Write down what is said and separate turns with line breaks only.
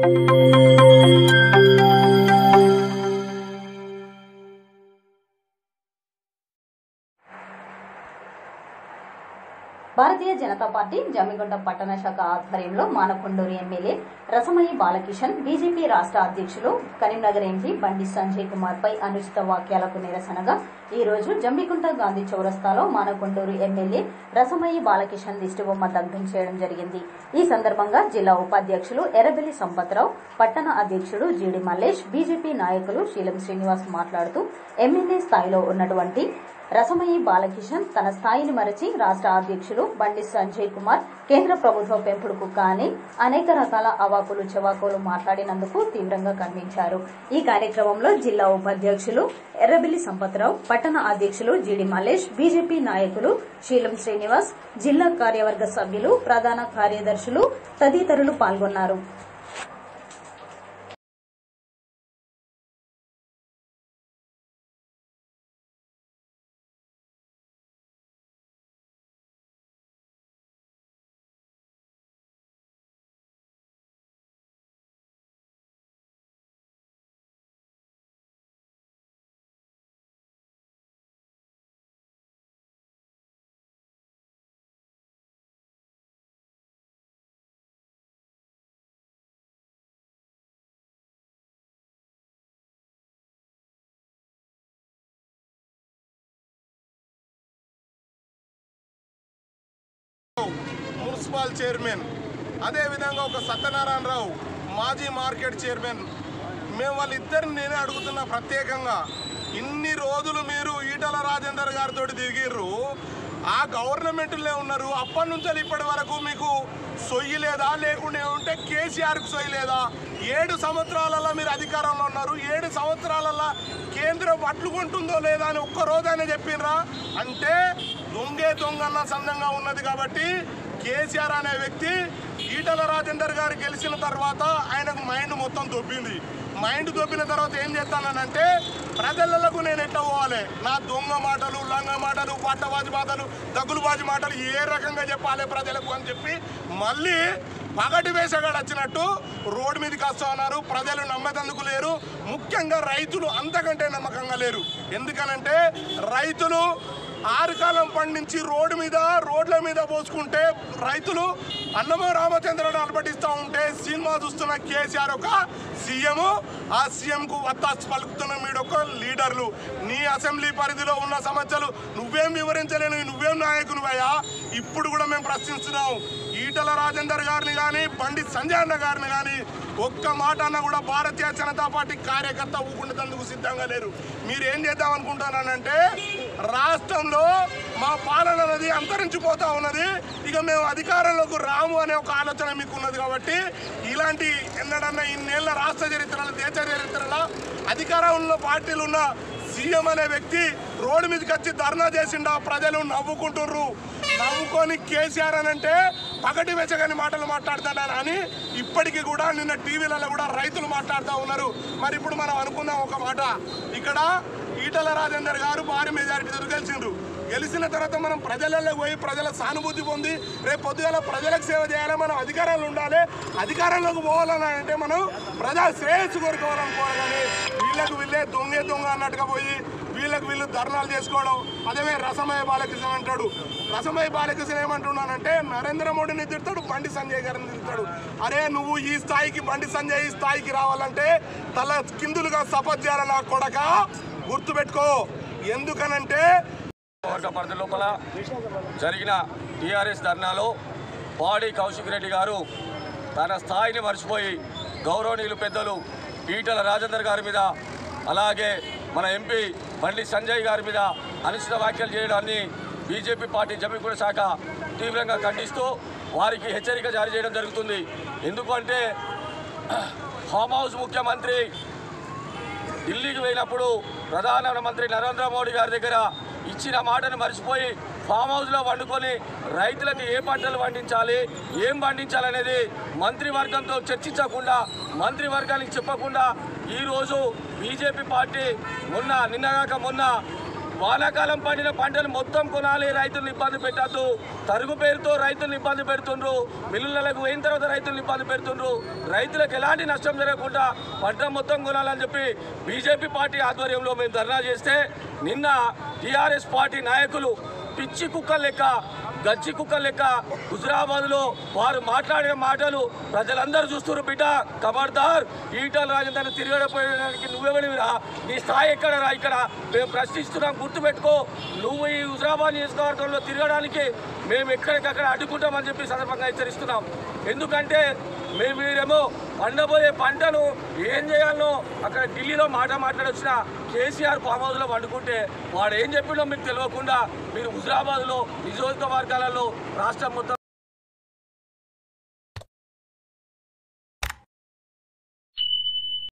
భారతీయ Janata party Jammikunta పట్టణ శాఖ ఆధ్వర్యంలో మానకొండూరు ఎమ్మెల్యే రసమయ్య బాలకిషన్ బీజేపీ రాష్ట్ర అధ్యక్షులు కరీంనగర్ ఎంపీ బండి సంజయ్ కుమార్ పై అనుచిత వాక్యాలకు నిరసనగా ఈ రోజు జమ్మిగుంట గాంధీ చౌరస్తాలో మానకొండూరు ఎమ్మెల్యే రసమయ్య బాలకిషన్ దిష్టిబొమ్మ దగ్ధం చేయడం జరిగింది ఈ సందర్భంగా జిల్లా ఉపాధ్యక్షులు ఎర్రబెల్లి సంపత్రావు పట్టణ అధ్యక్షుడు జీడి మల్లేష్ బీజేపీ నాయకులు శీలం శ్రీనివాస్ మాట్లాడుతూ ఎమ్మెల్యే స్థాయిలో ఉన్నటువంటి రసమయ్యి బాలకిషన్ తన స్థాయిని మరచి రాష్ట్ర అధ్యక్షులు బండి సంజయ్ కుమార్ కేంద్ర ప్రభుత్వ పెంపుడుకు కానీ అనేక రకాల అవాకులు చవాకులు మాట్లాడినందుకు తీవ్రంగా ఖండించారు ఈ కార్యక్రమంలో జిల్లా ఉపాధ్యక్షులు ఎర్రబిల్లి సంపత్రావు పట్టణ అధ్యక్షులు జిడి మల్లేష్ బీజేపీ నాయకులు శీలం శ్రీనివాస్ జిల్లా కార్యవర్గ సభ్యులు ప్రధాన కార్యదర్శులు తదితరులు పాల్గొన్నారు
మున్సిపల్ చైర్మన్ అదేవిధంగా ఒక సత్యనారాయణరావు మాజీ మార్కెట్ చైర్మన్ మేము వాళ్ళిద్దరిని నేనే అడుగుతున్నా ప్రత్యేకంగా ఇన్ని రోజులు మీరు ఈటల రాజేందర్ గారితో తిరిగిర్రు ఆ గవర్నమెంట్లో ఉన్నారు అప్పటి నుంచి ఇప్పటి వరకు మీకు సొయ్యి లేదా లేకుండా ఉంటే కేసీఆర్కి సొయ్యి లేదా ఏడు సంవత్సరాలలో మీరు అధికారంలో ఉన్నారు ఏడు సంవత్సరాలలో కేంద్రం పట్టుకుంటుందో లేదా అని ఒక్క రోజైనా చెప్పిండ్రా అంటే దొంగే దొంగన్న సందంగా ఉన్నది కాబట్టి కేసీఆర్ అనే వ్యక్తి ఈటల రాజేందర్ గారు గెలిచిన తర్వాత ఆయనకు మైండ్ మొత్తం దొబ్బింది మైండ్ దొబ్బిన తర్వాత ఏం చేస్తానంటే ప్రజలకు నేను ఎట్లా పోవాలి నా దొంగ మాటలు లంగ మాటలు పట్టబాజి మాటలు దగ్గులుబాజి మాటలు ఏ రకంగా చెప్పాలి ప్రజలకు అని చెప్పి మళ్ళీ పగటి వేసగాడు వచ్చినట్టు రోడ్డు మీదకి వస్తా ఉన్నారు ప్రజలు నమ్మేందుకు లేరు ముఖ్యంగా రైతులు అంతకంటే నమ్మకంగా లేరు ఎందుకనంటే రైతులు ఆరుకాలం పండించి రోడ్డు మీద రోడ్ల మీద పోసుకుంటే రైతులు అన్నమో రామచంద్రను అలపటిస్తూ ఉంటే సినిమా చూస్తున్న కేసీఆర్ ఒక సీఎం ఆ సీఎంకు వత్తాసు పలుకుతున్న మీడొక లీడర్లు నీ అసెంబ్లీ పరిధిలో ఉన్న సమస్యలు నువ్వేం వివరించలేను నువ్వేం నాయకుని అయ్యా ఇప్పుడు కూడా మేము ప్రశ్నిస్తున్నాం ఈటల రాజేందర్ గారిని కానీ బండి సంజయ్ అన్న గారిని కానీ ఒక్క మాట అన్న కూడా భారతీయ జనతా పార్టీ కార్యకర్త ఊకుండేందుకు సిద్ధంగా లేరు మీరు ఏం చేద్దాం అనుకుంటున్నానంటే రాష్ట్రంలో మా పాలన అనేది అంతరించిపోతా ఉన్నది ఇక మేము అధికారంలోకి రాము అనే ఒక ఆలోచన మీకు ఉన్నది కాబట్టి ఇలాంటి ఎన్నడన్నా ఇన్నేళ్ల రాష్ట్ర చరిత్రలో దేశ చరిత్రలో అధికారంలో పార్టీలు ఉన్న సీఎం అనే వ్యక్తి రోడ్డు మీదకి వచ్చి ధర్నా చేసిండా ప్రజలు నవ్వుకుంటుర్రు నవ్వుకొని కేసీఆర్ అని అంటే పగటి వెచ్చగని మాటలు మాట్లాడుతున్నాను అని ఇప్పటికీ కూడా నిన్న టీవీలలో కూడా రైతులు మాట్లాడుతూ ఉన్నారు మరి ఇప్పుడు మనం అనుకుందాం ఒక మాట ఇక్కడ ఈటల రాజేందర్ గారు భారీ మెజారిటీతో గెలిచిండ్రు గెలిచిన తర్వాత మనం ప్రజలలో పోయి ప్రజల సానుభూతి పొంది రేపు పొద్దుగాల ప్రజలకు సేవ చేయాలి మనం అధికారంలో ఉండాలి అధికారంలోకి పోవాలని అంటే మనం ప్రజా శ్రేయస్సు కోరుకోవాలనుకోవాలి కానీ వీళ్ళకు వీళ్ళే దొంగే దొంగ అన్నట్టుగా పోయి వీళ్ళకి వీళ్ళు ధర్నాలు చేసుకోవడం అదేమే రసమయ బాలకృష్ణ అంటాడు రసమయ బాలకృష్ణ ఏమంటున్నానంటే నరేంద్ర మోడీని తిడతాడు బండి సంజయ్ గారిని తిడతాడు అరే నువ్వు ఈ స్థాయికి బండి సంజయ్ ఈ స్థాయికి రావాలంటే తల కిందులుగా సపోర్ట్ చేయాలి నా కొడక గుర్తుపెట్టుకో ఎందుకనంటే
వర్గ పరిధి లోపల జరిగిన టీఆర్ఎస్ ధర్నాలో పాడి కౌశిక్ రెడ్డి గారు తన స్థాయిని మర్చిపోయి గౌరవనీయులు పెద్దలు ఈటల రాజేందర్ గారి మీద అలాగే మన ఎంపీ బండి సంజయ్ గారి మీద అనుచిత వ్యాఖ్యలు చేయడాన్ని బీజేపీ పార్టీ జమ్మిగూడ శాఖ తీవ్రంగా ఖండిస్తూ వారికి హెచ్చరిక జారీ చేయడం జరుగుతుంది ఎందుకంటే ఫామ్ హౌస్ ముఖ్యమంత్రి ఢిల్లీకి పోయినప్పుడు ప్రధానమంత్రి నరేంద్ర మోడీ గారి దగ్గర ఇచ్చిన మాటను మర్చిపోయి ఫామ్ హౌస్లో వండుకొని రైతులకు ఏ పంటలు పండించాలి ఏం పండించాలనేది మంత్రివర్గంతో చర్చించకుండా మంత్రివర్గానికి చెప్పకుండా ఈరోజు బీజేపీ పార్టీ మొన్న నిన్నగాక మొన్న వానాకాలం పండిన పంటను మొత్తం కొనాలి రైతులను ఇబ్బంది పెట్టద్దు తరుగు పేరుతో రైతులను ఇబ్బంది పెడుతుండ్రు మిల్లులకు పోయిన తర్వాత రైతులను ఇబ్బంది పెడుతుండ్రు రైతులకు ఎలాంటి నష్టం జరగకుండా పంట మొత్తం కొనాలని చెప్పి బీజేపీ పార్టీ ఆధ్వర్యంలో మేము ధర్నా చేస్తే నిన్న టీఆర్ఎస్ పార్టీ నాయకులు పిచ్చి కుక్కల లెక్క గజ్జి కుక్కల లెక్క హుజరాబాద్లో వారు మాట్లాడిన మాటలు ప్రజలందరూ చూస్తున్నారు బిడ్డ ఖబర్దార్ ఈటల రాజేందర్ తిరగడపోయడానికి నువ్వెవడివిరా నీ స్థాయి ఎక్కడ రా ఇక్కడ మేము ప్రశ్నిస్తున్నాం గుర్తుపెట్టుకో నువ్వు ఈ హుజరాబాద్ నియోజకవర్గంలో తిరగడానికి మేము ఎక్కడికక్కడ అడ్డుకుంటామని చెప్పి సందర్భంగా హెచ్చరిస్తున్నాం ఎందుకంటే మేము మీరేమో పండబోయే పంటను ఏం చేయాలనో అక్కడ ఢిల్లీలో మాట మాట్లాడొచ్చిన కేసీఆర్ ఫామ్ హౌస్లో వండుకుంటే వాడు ఏం చెప్పిండో మీకు తెలియకుండా మీరు హుజరాబాద్లో నియోజకవర్గాలలో రాష్ట్రం మొత్తం